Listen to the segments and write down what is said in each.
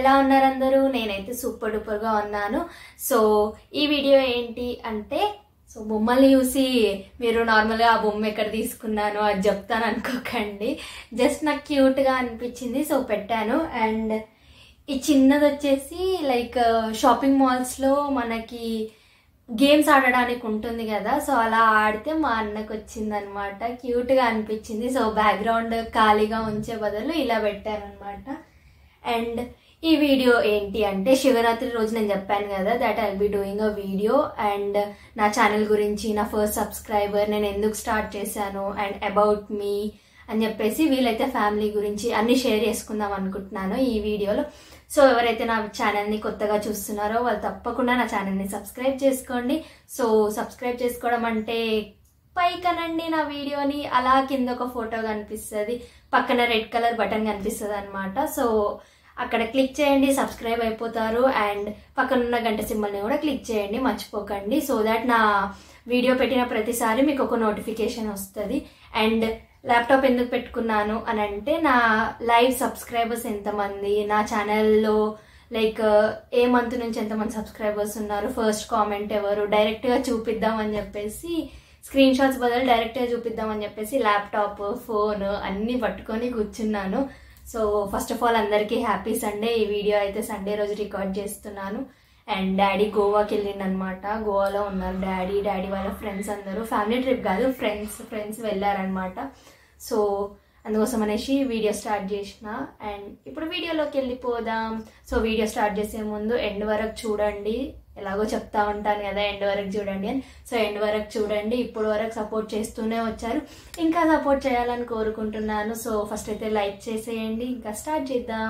ఎలా ఉన్నారు అందరూ నేనైతే సూపర్ డూపర్గా ఉన్నాను సో ఈ వీడియో ఏంటి అంటే సో బొమ్మల్ని చూసి మీరు నార్మల్గా ఆ బొమ్మ ఎక్కడ తీసుకున్నాను అది చెప్తాను అనుకోకండి జస్ట్ నాకు క్యూట్గా అనిపించింది సో పెట్టాను అండ్ ఈ చిన్నది వచ్చేసి లైక్ షాపింగ్ మాల్స్లో మనకి గేమ్స్ ఆడడానికి ఉంటుంది కదా సో అలా ఆడితే మా అన్నకు వచ్చిందనమాట క్యూట్గా అనిపించింది సో బ్యాక్గ్రౌండ్ ఖాళీగా ఉంచే బదులు ఇలా పెట్టారనమాట అండ్ ఈ వీడియో ఏంటి అంటే శివరాత్రి రోజు నేను చెప్పాను కదా that I be doing a video and నా ఛానల్ గురించి నా ఫస్ట్ సబ్స్క్రైబర్ నేను ఎందుకు స్టార్ట్ చేశాను అండ్ అబౌట్ మీ అని చెప్పేసి వీలైతే ఫ్యామిలీ గురించి అన్ని షేర్ చేసుకుందాం అనుకుంటున్నాను ఈ వీడియోలో సో ఎవరైతే నా ఛానల్ని కొత్తగా చూస్తున్నారో వాళ్ళు తప్పకుండా నా ఛానల్ని సబ్స్క్రైబ్ చేసుకోండి సో సబ్స్క్రైబ్ చేసుకోవడం అంటే పైకనండి నా వీడియోని అలా కింద ఒక ఫోటో కనిపిస్తుంది పక్కన రెడ్ కలర్ బటన్ కనిపిస్తుంది అనమాట సో అక్కడ క్లిక్ చేయండి సబ్స్క్రైబ్ అయిపోతారు అండ్ పక్కన ఉన్న గంట సింబల్ని కూడా క్లిక్ చేయండి మర్చిపోకండి సో దాట్ నా వీడియో పెట్టిన ప్రతిసారి మీకు ఒక నోటిఫికేషన్ వస్తుంది అండ్ ల్యాప్టాప్ ఎందుకు పెట్టుకున్నాను అని అంటే నా లైవ్ సబ్స్క్రైబర్స్ ఎంతమంది నా ఛానల్లో లైక్ ఏ మంత్ నుంచి ఎంతమంది సబ్స్క్రైబర్స్ ఉన్నారు ఫస్ట్ కామెంట్ ఎవరు డైరెక్ట్గా చూపిద్దాం అని చెప్పేసి స్క్రీన్ షాట్స్ బదులు డైరెక్ట్గా చూపిద్దాం అని చెప్పేసి ల్యాప్టాప్ ఫోన్ అన్నీ పట్టుకొని కూర్చున్నాను సో ఫస్ట్ ఆఫ్ ఆల్ అందరికీ హ్యాపీ సండే ఈ వీడియో అయితే సండే రోజు రికార్డ్ చేస్తున్నాను అండ్ డాడీ గోవాకి వెళ్ళిండనమాట గోవాలో ఉన్నారు డాడీ డాడీ వాళ్ళ ఫ్రెండ్స్ అందరూ ఫ్యామిలీ ట్రిప్ కాదు ఫ్రెండ్స్ ఫ్రెండ్స్ వెళ్ళారనమాట సో అందుకోసం అనేసి వీడియో స్టార్ట్ చేసిన అండ్ ఇప్పుడు వీడియోలోకి వెళ్ళిపోదాం సో వీడియో స్టార్ట్ చేసే ముందు ఎండ్ వరకు చూడండి ఎలాగో చెప్తా ఉంటాను కదా ఎండ్ వరకు చూడండి అని సో ఎండ్ వరకు చూడండి ఇప్పుడు వరకు సపోర్ట్ చేస్తూనే వచ్చారు ఇంకా సపోర్ట్ చేయాలని కోరుకుంటున్నాను సో ఫస్ట్ అయితే లైక్ చేసేయండి ఇంకా స్టార్ట్ చేద్దాం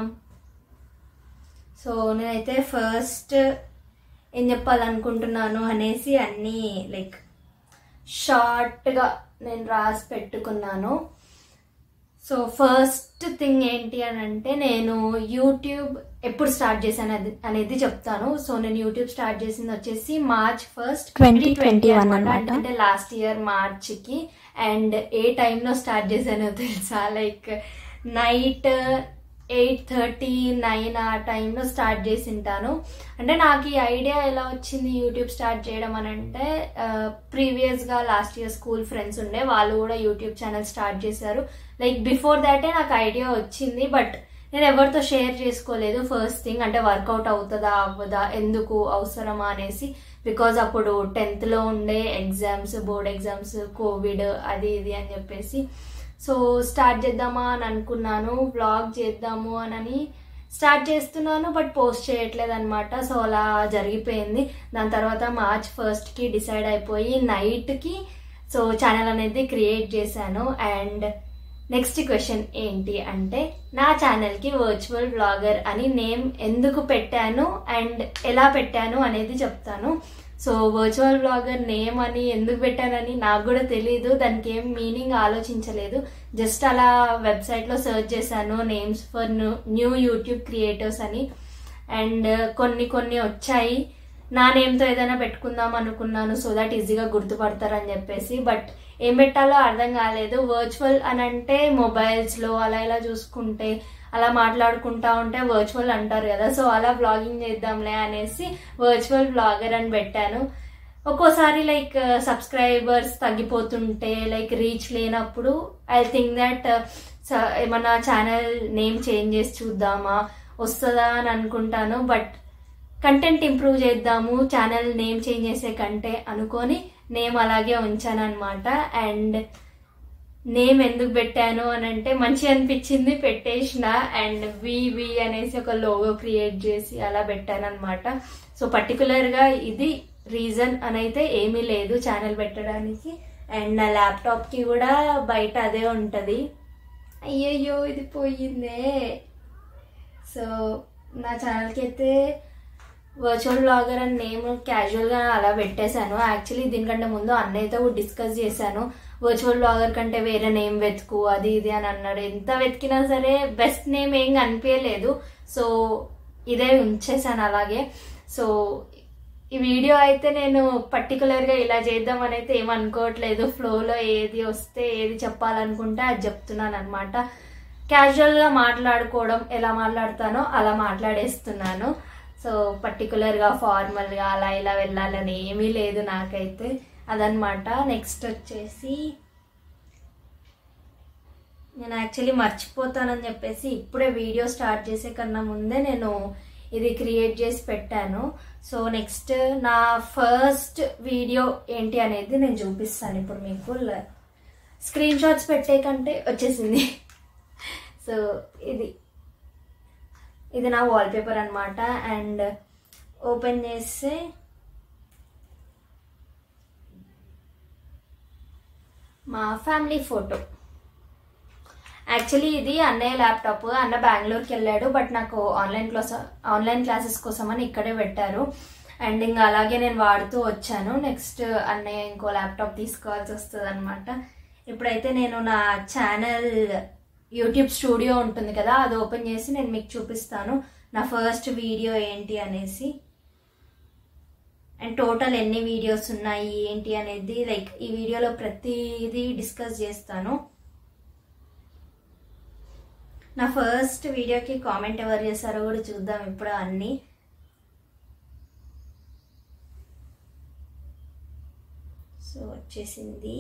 సో నేనైతే ఫస్ట్ ఏం చెప్పాలనుకుంటున్నాను అనేసి అన్నీ లైక్ షార్ట్గా నేను రాసి పెట్టుకున్నాను సో ఫస్ట్ థింగ్ ఏంటి అని అంటే నేను యూట్యూబ్ ఎప్పుడు స్టార్ట్ చేశాను అది అనేది చెప్తాను సో నేను యూట్యూబ్ స్టార్ట్ చేసింది వచ్చేసి మార్చ్ ఫస్ట్ 2021 అన్నమాట. అంటే లాస్ట్ ఇయర్ మార్చ్కి అండ్ ఏ టైంలో స్టార్ట్ చేశానో తెలుసా like night eight thirty nine ఆ టైంలో స్టార్ట్ చేసి ఉంటాను అంటే నాకు ఈ ఐడియా ఎలా వచ్చింది యూట్యూబ్ స్టార్ట్ చేయడం అని అంటే ప్రీవియస్గా లాస్ట్ ఇయర్ స్కూల్ ఫ్రెండ్స్ ఉండే వాళ్ళు కూడా యూట్యూబ్ ఛానల్ స్టార్ట్ చేశారు లైక్ బిఫోర్ దాటే నాకు ఐడియా వచ్చింది బట్ నేను ఎవరితో షేర్ చేసుకోలేదు ఫస్ట్ థింగ్ అంటే వర్కౌట్ అవుతుందా అవ్వదా ఎందుకు అవసరమా అనేసి బికాజ్ అప్పుడు టెన్త్లో ఉండే ఎగ్జామ్స్ బోర్డ్ ఎగ్జామ్స్ కోవిడ్ అది ఇది అని చెప్పేసి సో స్టార్ట్ చేద్దామా అని అనుకున్నాను వ్లాగ్ చేద్దాము అని స్టార్ట్ చేస్తున్నాను బట్ పోస్ట్ చేయట్లేదు అనమాట సో అలా జరిగిపోయింది దాని తర్వాత మార్చ్ ఫస్ట్కి డిసైడ్ అయిపోయి నైట్కి సో ఛానల్ అనేది క్రియేట్ చేశాను అండ్ నెక్స్ట్ క్వశ్చన్ ఏంటి అంటే నా ఛానల్కి వర్చువల్ బ్లాగర్ అని నేమ్ ఎందుకు పెట్టాను అండ్ ఎలా పెట్టాను అనేది చెప్తాను సో వర్చువల్ బ్లాగర్ నేమ్ అని ఎందుకు పెట్టానని నాకు కూడా తెలియదు దానికి ఏం మీనింగ్ ఆలోచించలేదు జస్ట్ అలా వెబ్సైట్లో సెర్చ్ చేశాను names for new YouTube creators అని అండ్ కొన్ని కొన్ని వచ్చాయి నా నేమ్తో ఏదైనా పెట్టుకుందాం అనుకున్నాను సో దట్ ఈజీగా గుర్తుపడతారని చెప్పేసి బట్ ఏం పెట్టాలో అర్థం కాలేదు వర్చువల్ అని అంటే మొబైల్స్లో అలా ఇలా చూసుకుంటే అలా మాట్లాడుకుంటా ఉంటే వర్చువల్ అంటారు కదా సో అలా బ్లాగింగ్ చేద్దాంలే అనేసి వర్చువల్ బ్లాగర్ అని పెట్టాను ఒక్కోసారి లైక్ సబ్స్క్రైబర్స్ తగ్గిపోతుంటే లైక్ రీచ్ లేనప్పుడు ఐ థింక్ దట్ ఏమన్నా ఛానల్ నేమ్ చేంజ్ చేసి చూద్దామా వస్తుందా అని అనుకుంటాను బట్ కంటెంట్ ఇంప్రూవ్ చేద్దాము ఛానల్ నేమ్ చేంజ్ చేసే కంటే అనుకొని నేమ్ అలాగే ఉంచాను అనమాట అండ్ నేమ్ ఎందుకు పెట్టాను అని అంటే మంచి అనిపించింది పెట్టేసిన అండ్ వి వి అనేసి ఒక లోగో క్రియేట్ చేసి అలా పెట్టాను అనమాట సో పర్టికులర్గా ఇది రీజన్ అని అయితే ఏమీ లేదు ఛానల్ పెట్టడానికి అండ్ నా ల్యాప్టాప్కి కూడా బయట అదే ఉంటుంది అయ్యయ్యో ఇది పోయిందే సో నా ఛానల్కి అయితే వర్చువల్ బ్లాగర్ అని నేమ్ క్యాజువల్గా అలా పెట్టేశాను యాక్చువల్లీ దీనికంటే ముందు అన్నయ్యతో కూడా డిస్కస్ చేశాను వర్చువల్ బ్లాగర్ కంటే వేరే నేమ్ వెతుకు అది ఇది అని అన్నాడు ఎంత వెతికినా సరే బెస్ట్ నేమ్ ఏం కనిపించలేదు సో ఇదే ఉంచేసాను అలాగే సో ఈ వీడియో అయితే నేను పర్టికులర్గా ఇలా చేద్దామని అయితే ఏమనుకోవట్లేదు ఫ్లోలో ఏది వస్తే ఏది చెప్పాలనుకుంటే అది చెప్తున్నాను అనమాట క్యాజువల్గా మాట్లాడుకోవడం ఎలా మాట్లాడతానో అలా మాట్లాడేస్తున్నాను సో పర్టికులర్గా ఫార్మల్గా అలా ఇలా వెళ్ళాలని ఏమీ లేదు నాకైతే అదనమాట నెక్స్ట్ వచ్చేసి నేను యాక్చువల్లీ మర్చిపోతానని చెప్పేసి ఇప్పుడే వీడియో స్టార్ట్ చేసే కన్నా ముందే నేను ఇది క్రియేట్ చేసి పెట్టాను సో నెక్స్ట్ నా ఫస్ట్ వీడియో ఏంటి అనేది నేను చూపిస్తాను ఇప్పుడు మీకు స్క్రీన్ షాట్స్ పెట్టే కంటే వచ్చేసింది సో ఇది ఇది నా వాల్పేపర్ అనమాట అండ్ ఓపెన్ చేస్తే మా ఫ్యామిలీ ఫోటో యాక్చువల్లీ ఇది అన్నయ్య ల్యాప్టాప్ అన్న బెంగళూరుకి వెళ్ళాడు బట్ నాకు ఆన్లైన్ క్లాస్ ఆన్లైన్ క్లాసెస్ కోసం అని ఇక్కడే పెట్టారు అండ్ ఇంకా అలాగే నేను వాడుతూ వచ్చాను నెక్స్ట్ అన్నయ్య ఇంకో ల్యాప్టాప్ తీసుకోవాల్సి వస్తుంది అనమాట ఇప్పుడైతే నేను నా ఛానల్ యూట్యూబ్ స్టూడియో ఉంటుంది కదా అది ఓపెన్ చేసి నేను మీకు చూపిస్తాను నా ఫస్ట్ వీడియో ఏంటి అనేసి అండ్ టోటల్ ఎన్ని వీడియోస్ ఉన్నాయి ఏంటి అనేది లైక్ ఈ వీడియోలో ప్రతిదీ డిస్కస్ చేస్తాను నా ఫస్ట్ వీడియోకి కామెంట్ ఎవరు చేశారో కూడా చూద్దాం ఇప్పుడు అన్ని సో వచ్చేసింది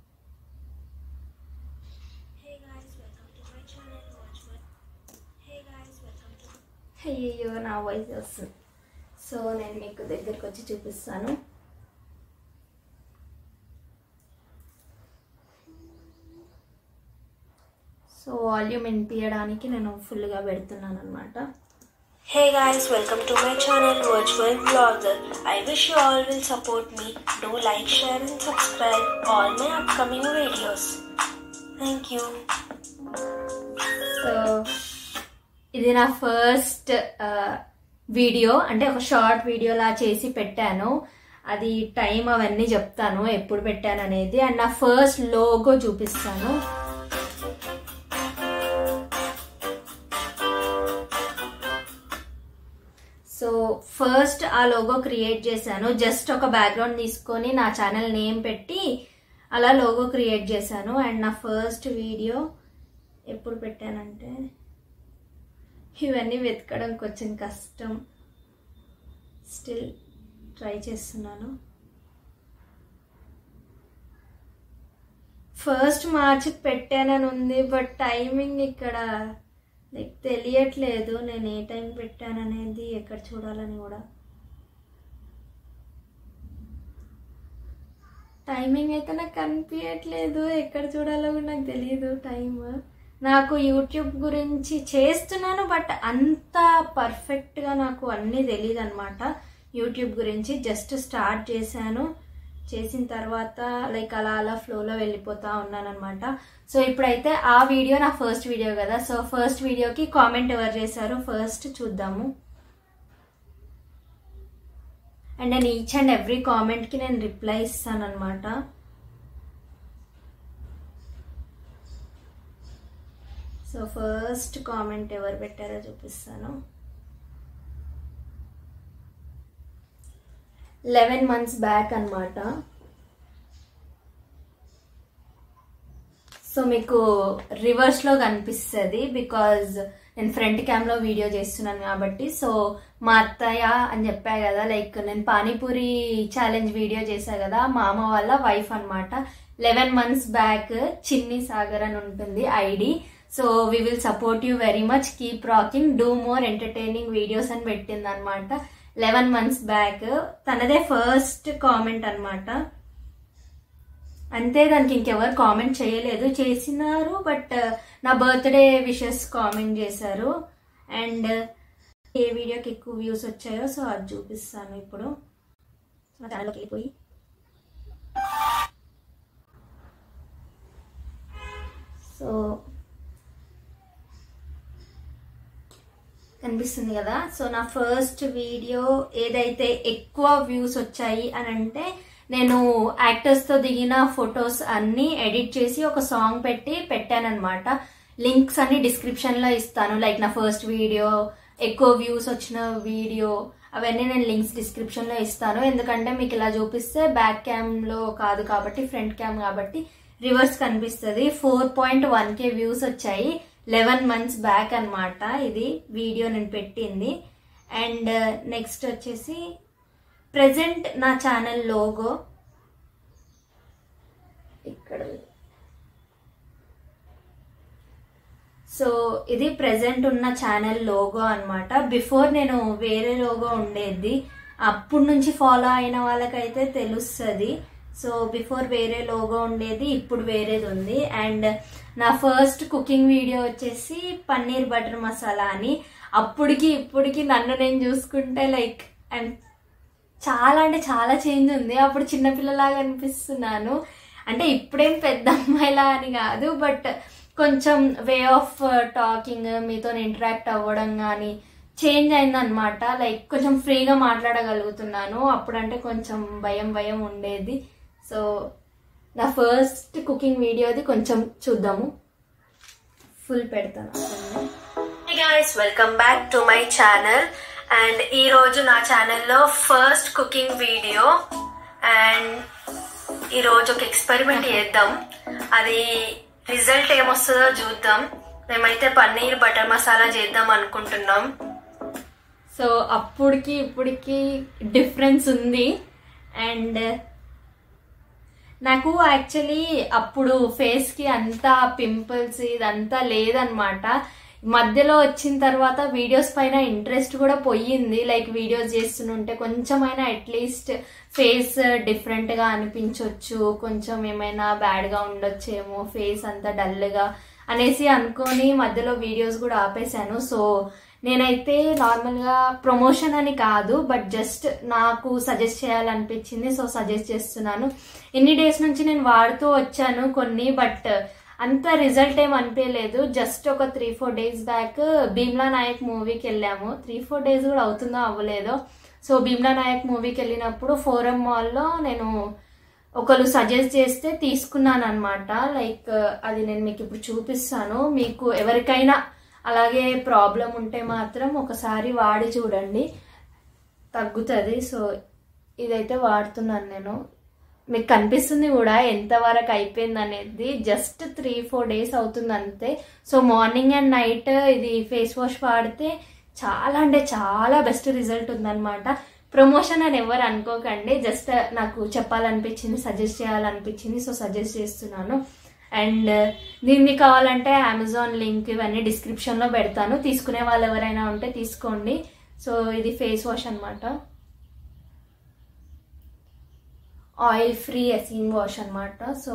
అయ్యో నా వాయిస్ వస్తుంది సో నేను మీకు దగ్గరికి వచ్చి చూపిస్తాను సో వాల్యూమ్ వినిపించడానికి నేను ఫుల్గా పెడుతున్నాను అనమాట Hey guys, welcome to my channel Virtual Vlogger. I wish you all will support me. Do like, share and subscribe all my upcoming videos. Thank you. So ఇది నా ఫస్ట్ వీడియో అంటే ఒక short వీడియోలా చేసి పెట్టాను అది టైం అవన్నీ చెప్తాను ఎప్పుడు పెట్టాను అనేది అండ్ నా ఫస్ట్ లోగో చూపిస్తాను సో ఫస్ట్ ఆ లోగో క్రియేట్ చేశాను జస్ట్ ఒక బ్యాక్గ్రౌండ్ తీసుకొని నా ఛానల్ నేమ్ పెట్టి అలా లోగో క్రియేట్ చేశాను అండ్ నా ఫస్ట్ వీడియో ఎప్పుడు పెట్టానంటే ఇవన్నీ వెతకడం కొంచెం కష్టం స్టిల్ ట్రై చేస్తున్నాను ఫస్ట్ మార్చికి పెట్టానని ఉంది బట్ టైమింగ్ ఇక్కడ లైక్ తెలియట్లేదు నేను ఏ టైం పెట్టాననేది ఎక్కడ చూడాలని కూడా టైమింగ్ అయితే నాకు కనిపించట్లేదు ఎక్కడ చూడాలో కూడా నాకు తెలియదు టైం నాకు యూట్యూబ్ గురించి చేస్తున్నాను బట్ అంత పర్ఫెక్ట్గా నాకు అన్నీ తెలియదు అనమాట యూట్యూబ్ గురించి జస్ట్ స్టార్ట్ చేశాను చేసిన తర్వాత లైక్ అలా అలా ఫ్లోలో వెళ్ళిపోతా ఉన్నాను అనమాట సో ఇప్పుడైతే ఆ వీడియో నా ఫస్ట్ వీడియో కదా సో ఫస్ట్ వీడియోకి కామెంట్ ఎవరు చేశారో ఫస్ట్ చూద్దాము అండ్ నేను ఈచ్ అండ్ ఎవ్రీ కామెంట్కి నేను రిప్లై ఇస్తాను అనమాట సో ఫస్ట్ కామెంట్ ఎవరు పెట్టారో చూపిస్తాను లెవెన్ మంత్స్ బ్యాక్ అనమాట సో మీకు రివర్స్లో కనిపిస్తుంది బికాజ్ నేను ఫ్రంట్ క్యామ్లో వీడియో చేస్తున్నాను కాబట్టి సో మా అత్తయ్య అని చెప్పా కదా లైక్ నేను పానీపూరి ఛాలెంజ్ వీడియో చేశా కదా మా అమ్మ వాళ్ళ వైఫ్ అనమాట లెవెన్ మంత్స్ బ్యాక్ చిన్ని సాగర్ అని ఉంటుంది ID so we will support you very much keep rocking do more entertaining videos అని పెట్టింది అనమాట లెవెన్ మంత్స్ బ్యాక్ తనదే ఫస్ట్ కామెంట్ అనమాట అంతే దానికి ఇంకెవరు కామెంట్ చేయలేదు చేసినారు బట్ నా బర్త్డే విషెస్ కామెంట్ చేశారు అండ్ ఏ వీడియోకి ఎక్కువ వ్యూస్ వచ్చాయో సో అది చూపిస్తాను ఇప్పుడు నా ఛానల్లోకి వెళ్ళిపోయి సో కనిపిస్తుంది కదా సో నా ఫస్ట్ వీడియో ఏదైతే ఎక్కువ వ్యూస్ వచ్చాయి అని అంటే నేను యాక్టర్స్తో దిగిన ఫొటోస్ అన్నీ ఎడిట్ చేసి ఒక సాంగ్ పెట్టి పెట్టానమాట లింక్స్ అన్ని డిస్క్రిప్షన్లో ఇస్తాను లైక్ నా ఫస్ట్ వీడియో ఎక్కువ వ్యూస్ వచ్చిన వీడియో అవన్నీ నేను లింక్స్ డిస్క్రిప్షన్లో ఇస్తాను ఎందుకంటే మీకు ఇలా చూపిస్తే బ్యాక్ క్యామ్లో కాదు కాబట్టి ఫ్రంట్ క్యామ్ కాబట్టి రివర్స్ కనిపిస్తుంది four point one K views వచ్చాయి లెవెన్ మంత్స్ బ్యాక్ అన్నమాట ఇది వీడియో నేను పెట్టింది అండ్ నెక్స్ట్ వచ్చేసి ప్రజెంట్ నా ఛానల్ లోగో ఇక్కడ సో ఇది ప్రెసెంట్ ఉన్న ఛానల్ లోగో అన్నమాట బిఫోర్ నేను వేరే లోగో ఉండేది అప్పటి నుంచి ఫాలో అయిన వాళ్ళకైతే తెలుస్తుంది సో బిఫోర్ వేరే లోగో ఉండేది ఇప్పుడు వేరేది ఉంది అండ్ నా ఫస్ట్ కుకింగ్ వీడియో వచ్చేసి పన్నీర్ బటర్ మసాలా అని అప్పటికి ఇప్పటికి నన్ను నేను చూసుకుంటే లైక్ ఐమ్ చాలా అంటే చాలా చేంజ్ ఉంది అప్పుడు చిన్నపిల్లలాగా అనిపిస్తున్నాను అంటే ఇప్పుడేం పెద్ద అమ్మాయిలా అని కాదు బట్ కొంచెం వే ఆఫ్ టాకింగ్ మీతో ఇంటరాక్ట్ అవ్వడం కానీ చేంజ్ అయిందనమాట లైక్ కొంచెం ఫ్రీగా మాట్లాడగలుగుతున్నాను అప్పుడంటే కొంచెం భయం భయం ఉండేది సో నా ఫస్ట్ కుకింగ్ వీడియోది కొంచెం చూద్దాము ఫుల్ పెడతాను hey guys welcome back to my channel and ఈ రోజు నా ఛానల్లో ఫస్ట్ కుకింగ్ వీడియో అండ్ ఈ రోజు ఒక ఎక్స్పెరిమెంట్ చేద్దాం అది రిజల్ట్ ఏమొస్తుందో చూద్దాం మేమైతే పన్నీర్ బటర్ మసాలా చేద్దాం అనుకుంటున్నాం సో అప్పుడుకి ఇప్పటికి డిఫరెన్స్ ఉంది అండ్ నాకు యాక్చువల్లీ అప్పుడు ఫేస్ కి అంతా పింపుల్స్ ఇదంతా లేదనమాట మధ్యలో వచ్చిన తర్వాత వీడియోస్ పైన ఇంట్రెస్ట్ కూడా పోయింది లైక్ వీడియోస్ చేస్తుంటే కొంచెమైనా అట్లీస్ట్ ఫేస్ డిఫరెంట్ గా అనిపించవచ్చు కొంచెం ఏమైనా బ్యాడ్ గా ఉండొచ్చేమో ఫేస్ అంతా డల్ గా అనేసి అనుకొని మధ్యలో వీడియోస్ కూడా ఆపేశాను సో నేనైతే నార్మల్గా ప్రమోషన్ అని కాదు బట్ జస్ట్ నాకు సజెస్ట్ చేయాలనిపించింది సో సజెస్ట్ చేస్తున్నాను ఇన్ని డేస్ నుంచి నేను వాడుతూ వచ్చాను కొన్ని బట్ అంత రిజల్ట్ ఏం అనిపించలేదు జస్ట్ ఒక three four days back Bheemla Nayak మూవీకి వెళ్ళాము త్రీ ఫోర్ డేస్ కూడా అవుతుందో అవ్వలేదో సో భీమ్లా నాయక్ మూవీకి వెళ్ళినప్పుడు ఫోరం మాల్లో నేను ఒకరు సజెస్ట్ చేస్తే తీసుకున్నాను అనమాట లైక్ అది నేను మీకు ఇప్పుడు చూపిస్తాను మీకు ఎవరికైనా అలాగే ప్రాబ్లం ఉంటే మాత్రం ఒకసారి వాడి చూడండి తగ్గుతుంది సో ఇదైతే వాడుతున్నాను నేను మీకు కనిపిస్తుంది కూడా ఎంతవరకు అయిపోయింది అనేది జస్ట్ త్రీ ఫోర్ డేస్ అవుతుంది అంతే సో మార్నింగ్ అండ్ నైట్ ఇది ఫేస్ వాష్ వాడితే చాలా అంటే చాలా బెస్ట్ రిజల్ట్ ఉందన్నమాట ప్రమోషన్ అని ఎవరు అనుకోకండి జస్ట్ నాకు చెప్పాలనిపించింది సజెస్ట్ చేయాలనిపించింది సో సజెస్ట్ చేస్తున్నాను అండ్ దీన్ని కావాలంటే అమెజాన్ లింక్ ఇవన్నీ డిస్క్రిప్షన్లో పెడతాను తీసుకునే వాళ్ళు ఎవరైనా ఉంటే తీసుకోండి సో ఇది ఫేస్ వాష్ అనమాట ఆయిల్ ఫ్రీ ఎసిన్ వాష్ అనమాట సో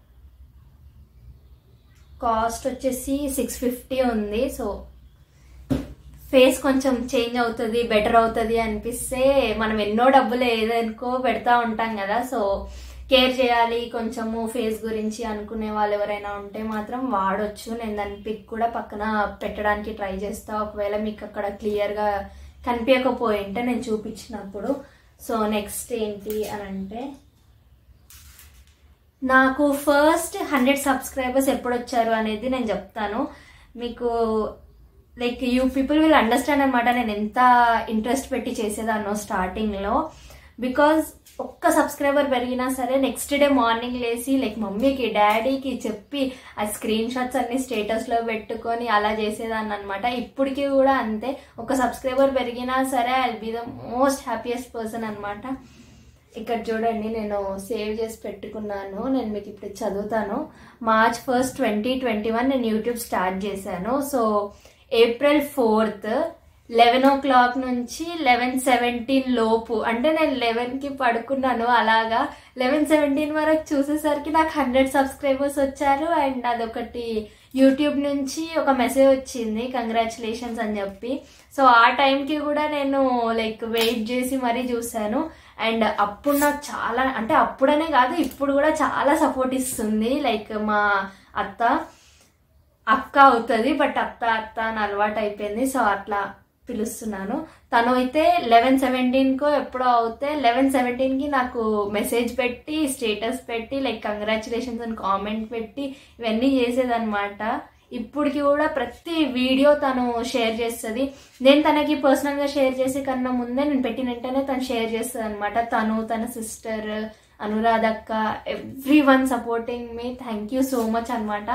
కాస్ట్ వచ్చేసి సిక్స్ ఫిఫ్టీ ఉంది సో ఫేస్ కొంచెం చేంజ్ అవుతుంది బెటర్ అవుతుంది అనిపిస్తే మనం ఎన్నో డబ్బులు ఏదనుకో పెడతా ఉంటాం కదా సో కేర్ చేయాలి కొంచెము ఫేస్ గురించి అనుకునే వాళ్ళు ఎవరైనా ఉంటే మాత్రం వాడొచ్చు నేను దాని పిక్ కూడా పక్కన పెట్టడానికి ట్రై చేస్తా ఒకవేళ మీకు అక్కడ క్లియర్గా కనిపించకపోయింటే నేను చూపించినప్పుడు సో నెక్స్ట్ ఏంటి అని అంటే నాకు ఫస్ట్ హండ్రెడ్ సబ్స్క్రైబర్స్ ఎప్పుడు వచ్చారు అనేది నేను చెప్తాను మీకు like you people will understand అనమాట నేను ఎంత ఇంట్రెస్ట్ పెట్టి చేసేదాన్నో స్టార్టింగ్లో బికాజ్ ఒక్క సబ్స్క్రైబర్ పెరిగినా సరే నెక్స్ట్ డే మార్నింగ్ లేసి లైక్ మమ్మీకి డాడీకి చెప్పి ఆ స్క్రీన్ షాట్స్ అన్ని స్టేటస్లో పెట్టుకొని అలా చేసేదాన్ని అనమాట ఇప్పటికీ కూడా అంతే ఒక సబ్స్క్రైబర్ పెరిగినా సరే I be the most happiest person అనమాట ఇక్కడ చూడండి నేను సేవ్ చేసి పెట్టుకున్నాను నేను మీకు ఇప్పుడు చదువుతాను March first twenty twenty one నేను యూట్యూబ్ స్టార్ట్ చేశాను so April fourth eleven o'clock నుంచి లెవెన్ సెవెంటీన్ లోపు అంటే నేను లెవెన్కి పడుకున్నాను అలాగా లెవెన్ సెవెంటీన్ వరకు చూసేసరికి నాకు హండ్రెడ్ సబ్స్క్రైబర్స్ వచ్చారు అండ్ అదొకటి యూట్యూబ్ నుంచి ఒక మెసేజ్ వచ్చింది కంగ్రాచులేషన్స్ అని చెప్పి సో ఆ టైంకి కూడా నేను లైక్ వెయిట్ చేసి మరీ చూశాను అండ్ అప్పుడు నాకు చాలా అంటే అప్పుడనే కాదు ఇప్పుడు కూడా చాలా సపోర్ట్ ఇస్తుంది లైక్ మా అత్త అక్క అవుతుంది బట్ అత్త అత్త అని అలవాటు అయిపోయింది సో అట్లా పిలుస్తున్నాను తను అయితే లెవెన్ సెవెంటీన్కో ఎప్పుడో అవుతే లెవెన్ సెవెంటీన్కి నాకు మెసేజ్ పెట్టి స్టేటస్ పెట్టి లైక్ కంగ్రాచులేషన్స్ అని కామెంట్ పెట్టి ఇవన్నీ చేసేదన్నమాట ఇప్పటికి కూడా ప్రతి వీడియో తను షేర్ చేస్తుంది నేను తనకి పర్సనల్గా షేర్ చేసే కన్నా ముందే నేను పెట్టిన వెంటనే తను షేర్ చేస్తుంది అనమాట తను తన సిస్టర్ అనురాధక్క everyone supporting me thank you so much అనమాట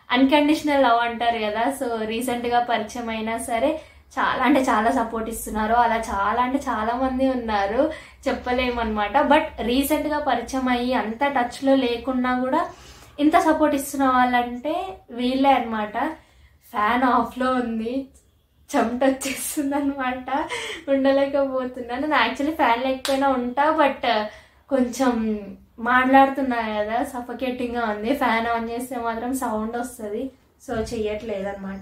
అన్కండిషనల్ లవ్ అంటారు కదా సో రీసెంట్గా పరిచయం అయినా సరే చాలా అంటే చాలా సపోర్ట్ ఇస్తున్నారు అలా చాలా అంటే చాలా మంది ఉన్నారు చెప్పలేమన్నమాట బట్ రీసెంట్గా పరిచయం అయ్యి అంత టచ్లో లేకున్నా కూడా ఇంత సపోర్ట్ ఇస్తున్న వాళ్ళంటే వీళ్ళే అనమాట ఫ్యాన్ ఆఫ్లో ఉంది చెమట వచ్చేస్తుంది అనమాట ఉండలేకపోతున్నాను నేను యాక్చువల్లీ ఫ్యాన్ లేకపోయినా ఉంటా బట్ కొంచెం మాట్లాడుతున్నా కదా సఫకేటింగ్గా ఉంది ఫ్యాన్ ఆన్ చేస్తే మాత్రం సౌండ్ వస్తుంది సో చెయ్యట్లేదు అనమాట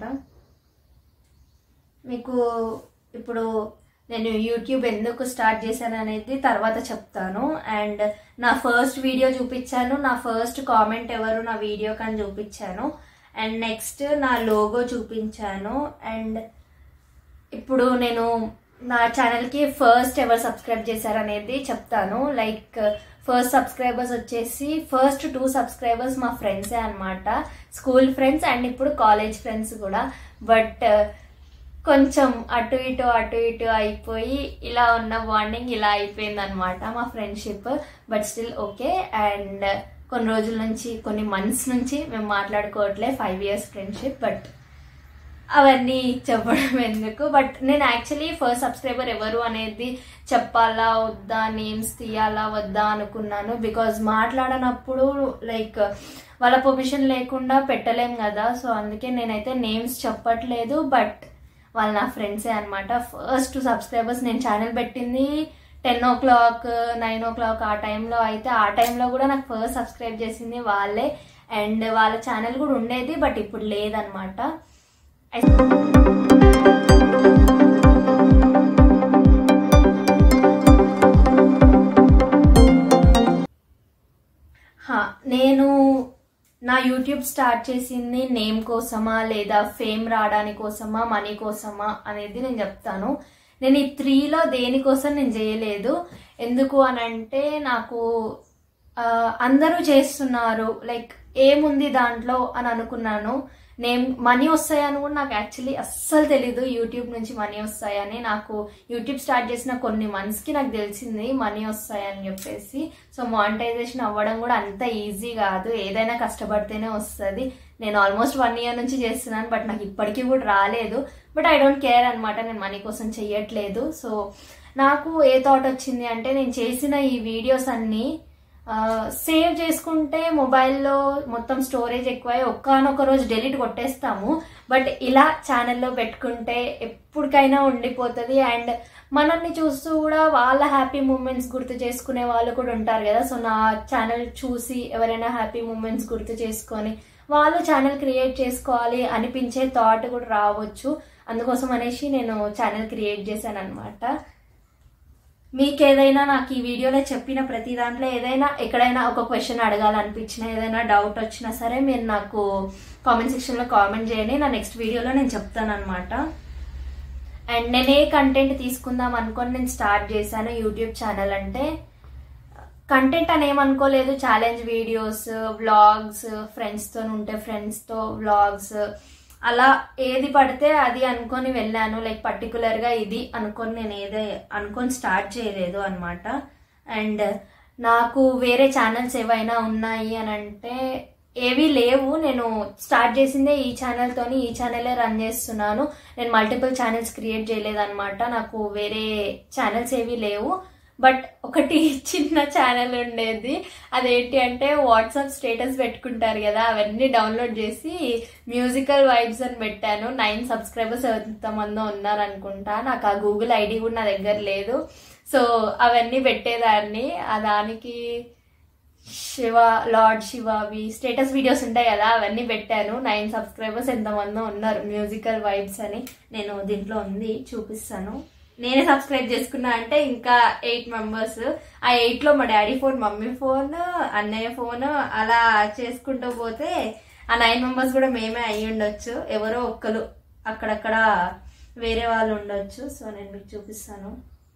మీకు ఇప్పుడు నేను యూట్యూబ్ ఎందుకు స్టార్ట్ చేశాను అనేది తర్వాత చెప్తాను అండ్ నా ఫస్ట్ వీడియో చూపించాను నా ఫస్ట్ కామెంట్ ఎవరు నా వీడియో కానీ చూపించాను అండ్ నెక్స్ట్ నా లోగో చూపించాను అండ్ ఇప్పుడు నేను నా ఛానల్కి ఫస్ట్ ఎవరు సబ్స్క్రైబ్ చేశారనేది చెప్తాను లైక్ ఫస్ట్ సబ్స్క్రైబర్స్ వచ్చేసి ఫస్ట్ టూ సబ్స్క్రైబర్స్ మా ఫ్రెండ్సే అనమాట స్కూల్ ఫ్రెండ్స్ అండ్ ఇప్పుడు కాలేజ్ ఫ్రెండ్స్ కూడా బట్ కొంచెం అటు ఇటు అటు ఇటు అయిపోయి ఇలా ఉన్న బాండింగ్ ఇలా అయిపోయింది అనమాట మా friendship but still okay and కొన్ని రోజుల నుంచి కొన్ని మంత్స్ నుంచి మేము మాట్లాడుకోవట్లే ఫైవ్ ఇయర్స్ ఫ్రెండ్షిప్ బట్ అవన్నీ చెప్పడం ఎందుకు బట్ నేను యాక్చువల్లీ ఫస్ట్ సబ్స్క్రైబర్ ఎవరు అనేది చెప్పాలా వద్దా నేమ్స్ తీయాలా వద్దా అనుకున్నాను బికాజ్ మాట్లాడనప్పుడు లైక్ వాళ్ళ పొజిషన్ లేకుండా పెట్టలేం కదా సో అందుకే నేనైతే నేమ్స్ చెప్పట్లేదు బట్ వాళ్ళు నా ఫ్రెండ్సే అనమాట ఫస్ట్ సబ్స్క్రైబర్స్ నేను ఛానల్ పెట్టింది ten o'clock nine o'clock ఆ టైంలో అయితే ఆ టైంలో కూడా నాకు ఫస్ట్ సబ్స్క్రైబ్ చేసింది వాళ్ళే అండ్ వాళ్ళ ఛానల్ కూడా ఉండేది బట్ ఇప్పుడు లేదనమాట హా, నేను నా యూట్యూబ్ స్టార్ట్ చేసింది నేమ్ కోసమా లేదా ఫేమ్ రావడానికి కోసమా మనీ కోసమా అనేది నేను చెప్తాను నేను ఈ త్రీలో దేనికోసం నేను చేయలేదు ఎందుకు అని అంటే నాకు ఆ, అందరూ చేస్తున్నారు లైక్ ఏముంది దాంట్లో అని అనుకున్నాను నేను మనీ వస్తాయని కూడా నాకు యాక్చువల్లీ అస్సలు తెలీదు యూట్యూబ్ నుంచి మనీ వస్తాయని నాకు యూట్యూబ్ స్టార్ట్ చేసిన కొన్ని మంత్స్కి నాకు తెలిసింది మనీ వస్తాయని చెప్పేసి సో మానిటైజేషన్ అవ్వడం కూడా అంత ఈజీ కాదు ఏదైనా కష్టపడితేనే వస్తుంది నేను ఆల్మోస్ట్ వన్ ఇయర్ నుంచి చేస్తున్నాను బట్ నాకు ఇప్పటికీ కూడా రాలేదు బట్ ఐ డోంట్ కేర్ అనమాట నేను మనీ కోసం చెయ్యట్లేదు సో నాకు ఏ థాట్ వచ్చింది అంటే నేను చేసిన ఈ వీడియోస్ అన్నీ సేవ్ చేసుకుంటే మొబైల్లో మొత్తం స్టోరేజ్ ఎక్కువై ఒక్కనొక రోజు డెలీట్ కొట్టేస్తాము బట్ ఇలా ఛానల్లో పెట్టుకుంటే ఎప్పటికైనా ఉండిపోతుంది అండ్ మనల్ని చూస్తూ కూడా వాళ్ళ హ్యాపీ మూమెంట్స్ గుర్తు చేసుకునే వాళ్ళు కూడా ఉంటారు కదా సో నా ఛానల్ చూసి ఎవరైనా హ్యాపీ మూమెంట్స్ గుర్తు చేసుకొని వాళ్ళు ఛానల్ క్రియేట్ చేసుకోవాలి అనిపించే థాట్ కూడా రావచ్చు అందుకోసం అనేసి నేను ఛానల్ క్రియేట్ చేశాను అనమాట మీకు ఏదైనా నాకు ఈ వీడియోలో చెప్పిన ప్రతి దాంట్లో ఏదైనా ఎక్కడైనా ఒక క్వశ్చన్ అడగాలనిపించినా ఏదైనా డౌట్ వచ్చినా సరే మీరు నాకు కామెంట్ సెక్షన్లో కామెంట్ చేయండి నా నెక్స్ట్ వీడియోలో నేను చెప్తాను అనమాట అండ్ నేను ఏ కంటెంట్ తీసుకుందాం అనుకొని నేను స్టార్ట్ చేశాను యూట్యూబ్ ఛానల్ అంటే కంటెంట్ అని ఏమనుకోలేదు ఛాలెంజ్ వీడియోస్ వ్లాగ్స్ ఫ్రెండ్స్తో ఉంటే ఫ్రెండ్స్తో వ్లాగ్స్ అలా ఏది పడితే అది అనుకొని వెళ్ళాను లైక్ పర్టికులర్గా ఇది అనుకొని నేను ఏదే అనుకొని స్టార్ట్ చేయలేదు అనమాట అండ్ నాకు వేరే ఛానల్స్ ఏవైనా ఉన్నాయి అని అంటే ఏవీ లేవు నేను స్టార్ట్ చేసిందే ఈ ఛానల్తోని ఈ ఛానలే రన్ చేస్తున్నాను నేను మల్టిపుల్ ఛానల్స్ క్రియేట్ చేయలేదన్నమాట నాకు వేరే ఛానల్స్ ఏవీ లేవు బట్ ఒకటి చిన్న ఛానల్ ఉండేది అదేంటి అంటే వాట్సాప్ స్టేటస్ పెట్టుకుంటారు కదా అవన్నీ డౌన్లోడ్ చేసి మ్యూజికల్ వైబ్స్ అని పెట్టాను నైన్ సబ్స్క్రైబర్స్ ఎంతమందో ఉన్నారనుకుంటా నాకు ఆ గూగుల్ ఐడి కూడా నా దగ్గర లేదు సో అవన్నీ పెట్టేదాన్ని ఆ దానికి శివ లార్డ్ శివవి స్టేటస్ వీడియోస్ ఉంటాయి కదా అవన్నీ పెట్టాను నైన్ సబ్స్క్రైబర్స్ ఎంతమందో ఉన్నారు మ్యూజికల్ వైబ్స్ అని నేను దీంట్లో ఉంది చూపిస్తాను నేనే సబ్స్క్రైబ్ చేసుకున్నా అంటే ఇంకా ఎయిట్ మెంబర్స్ ఆ ఎయిట్ లో మా డాడీ ఫోన్ మమ్మీ ఫోన్ అన్నయ్య ఫోన్ అలా చేసుకుంటూ పోతే ఆ నైన్ మెంబర్స్ కూడా మేమే అయ్యి ఉండొచ్చు ఎవరో ఒక్కరు అక్కడక్కడ వేరే వాళ్ళు ఉండొచ్చు సో నేను మీకు చూపిస్తాను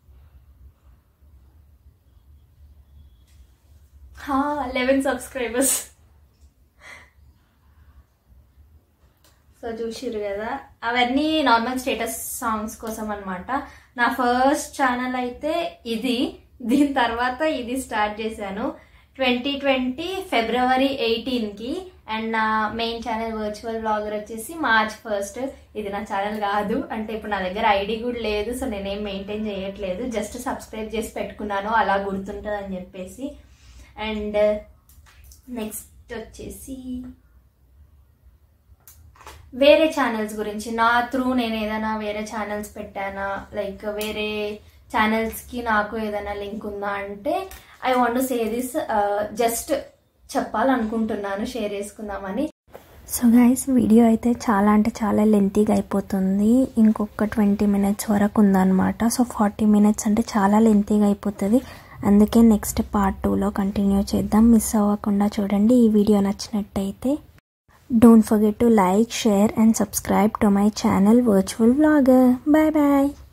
లెవెన్ సబ్స్క్రైబర్స్ సో చూసిర్రు కదా అవన్నీ నార్మల్ స్టేటస్ సాంగ్స్ కోసం అనమాట నా ఫస్ట్ ఛానల్ అయితే ఇది దీని తర్వాత ఇది స్టార్ట్ చేశాను ట్వంటీ ట్వంటీ ఫిబ్రవరి ఎయిటీన్కి అండ్ నా మెయిన్ ఛానల్ వర్చువల్ బ్లాగర్ వచ్చేసి మార్చ్ ఫస్ట్ ఇది నా ఛానల్ కాదు అంటే ఇప్పుడు నా దగ్గర ఐడి కూడా లేదు సో నేనేం మెయింటైన్ చేయట్లేదు జస్ట్ సబ్స్క్రైబ్ చేసి పెట్టుకున్నాను అలా గుర్తుంటుంది అని చెప్పేసి అండ్ నెక్స్ట్ వచ్చేసి వేరే ఛానల్స్ గురించి నా త్రూ నేను ఏదైనా వేరే ఛానల్స్ పెట్టానా లైక్ వేరే ఛానల్స్కి నాకు ఏదైనా లింక్ ఉందా అంటే I want to say this just చెప్పాలనుకుంటున్నాను షేర్ చేసుకుందామని సో గైస్ వీడియో అయితే చాలా అంటే చాలా లెంతీగా అయిపోతుంది ఇంకొక ట్వంటీ మినిట్స్ వరకు ఉందన్నమాట సో ఫార్టీ మినిట్స్ అంటే చాలా లెంతీగా అయిపోతుంది అందుకే నెక్స్ట్ పార్ట్ టూలో కంటిన్యూ చేద్దాం మిస్ అవ్వకుండా చూడండి ఈ వీడియో నచ్చినట్టయితే don't forget to like share and subscribe to my channel virtual vlogger bye bye